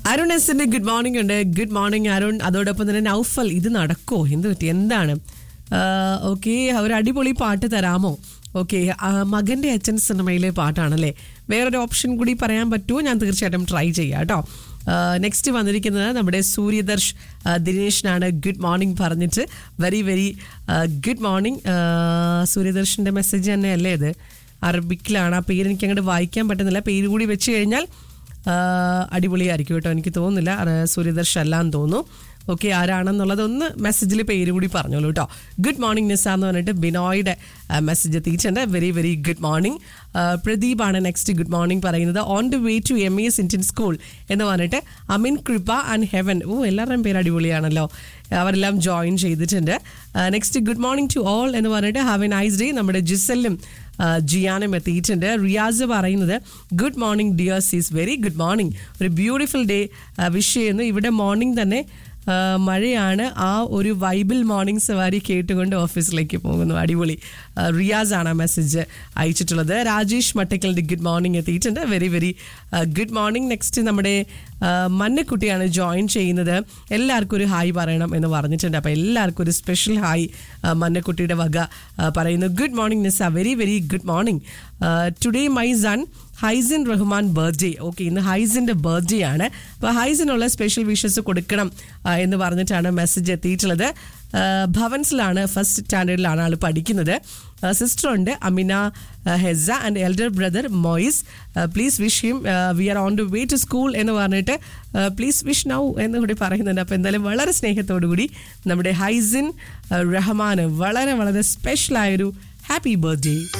അരുൺ എസിന്റെ good morning ഉണ്ട് good morning Arun അതോടൊപ്പം തന്നെ നൗഫൽ ഇത് നടക്കോ എന്ത് പറ്റി എന്താണ് ഓക്കെ ഒരു അടിപൊളി പാട്ട് തരാമോ ഓക്കെ മകന്റെ അച്ഛൻ സിനിമയിലെ പാട്ടാണല്ലേ വേറൊരു ഓപ്ഷൻ കൂടി പറയാൻ പറ്റുമോ ഞാൻ തീർച്ചയായിട്ടും ട്രൈ ചെയ്യാം കേട്ടോ നെക്സ്റ്റ് വന്നിരിക്കുന്നത് നമ്മുടെ സൂര്യദർശ് ആ, ദിനേശിനാണ് ഗുഡ് മോർണിംഗ് പറഞ്ഞിട്ട് വെരി വെരി ഗുഡ് മോർണിംഗ് സൂര്യദർശിന്റെ മെസ്സേജ് തന്നെയല്ലേ ഇത് അറബിക്കിലാണ് ആ പേര് എനിക്ക് അങ്ങോട്ട് വായിക്കാൻ പറ്റുന്നില്ല പേര് കൂടി വെച്ച് കഴിഞ്ഞാൽ ആ, അടിപൊളിയായിരിക്കും കേട്ടോ എനിക്ക് തോന്നുന്നില്ല അത് സൂര്യദർശ് അല്ലാന്ന് തോന്നുന്നു ഓക്കെ ആരാണെന്നുള്ളത് ഒന്ന് മെസ്സേജിൽ പേര് കൂടി പറഞ്ഞോളൂ കേട്ടോ ഗുഡ് മോർണിംഗ് നിസ എന്ന് പറഞ്ഞിട്ട് ബിനോയുടെ മെസ്സേജ് എത്തിയിട്ടുണ്ട് വെരി വെരി ഗുഡ് മോർണിംഗ് പ്രദീപാണ് നെക്സ്റ്റ് ഗുഡ് മോർണിംഗ് പറയുന്നത് on the way to M S Indian school എന്ന് പറഞ്ഞിട്ട് അമിൻ കൃപ ആൻഡ് ഹെവൻ ഓ എല്ലാവരുടെയും പേര് അടിപൊളിയാണല്ലോ അവരെല്ലാം ജോയിൻ ചെയ്തിട്ടുണ്ട് next good morning to all എന്ന് പറഞ്ഞിട്ട് ഹാവ് എ നൈസ് ഡേ നമ്മുടെ ജിസലും ആ, ജിയാനും എത്തിയിട്ടുണ്ട് റിയാസ് പറയുന്നത് good morning dears is very good morning ഒരു ബ്യൂട്ടിഫുൾ ഡേ വിഷ് ചെയ്യുന്നു ഇവിടെ മോർണിംഗ് തന്നെ ആ, മഴയാണ് ആ ഒരു വൈബിൾ മോർണിംഗ് സവാരി കേട്ടുകൊണ്ട് ഓഫീസിലേക്ക് പോകുന്നു അടിപൊളി ആ, റിയാസ് ആണ് ആ മെസ്സേജ് അയച്ചിട്ടുള്ളത് രാജേഷ് മട്ടക്കലിൻ്റെ ഗുഡ് മോർണിംഗ് എത്തിയിട്ടുണ്ട് very very good morning next നമ്മുടെ ആ, മന്നക്കുട്ടിയാണ് ജോയിൻ ചെയ്യുന്നത് എല്ലാവർക്കും ഒരു ഹായ് പറയണം എന്ന് പറഞ്ഞിട്ടുണ്ട് അപ്പോൾ എല്ലാവർക്കും ഒരു സ്പെഷ്യൽ ഹായ് ആ, മന്നക്കുട്ടിയുടെ വക ആ, പറയുന്നു good morning Nisa very very good morning today my son Haizin Rahman birthday okay ഇന്ന് ഹൈസിൻ്റെ ബർത്ത്ഡേ ആണ് അപ്പോൾ ഹൈസിനുള്ള സ്പെഷ്യൽ വിഷസ് കൊടുക്കണം ആ, എന്ന് പറഞ്ഞിട്ടാണ് മെസ്സേജ് എത്തിയിട്ടുള്ളത് ആ, ഭവൻസിലാണ് ഫസ്റ്റ് സ്റ്റാൻഡേർഡിലാണ് ആൾ പഠിക്കുന്നത് സിസ്റ്റർ ഉണ്ട് അമിന ആ, Hesa and elder brother Mois please wish him we are on to way to school എന്ന് പറഞ്ഞിട്ട് പ്ലീസ് വിഷ് നൗ എന്ന് കൂടി പറയുന്നുണ്ട് അപ്പോൾ എന്തായാലും വളരെ സ്നേഹത്തോടു കൂടി നമ്മുടെ ഹൈസിൻ റഹ്മാൻ വളരെ വളരെ സ്പെഷ്യലായൊരു ഹാപ്പി ബർത്ത്ഡേ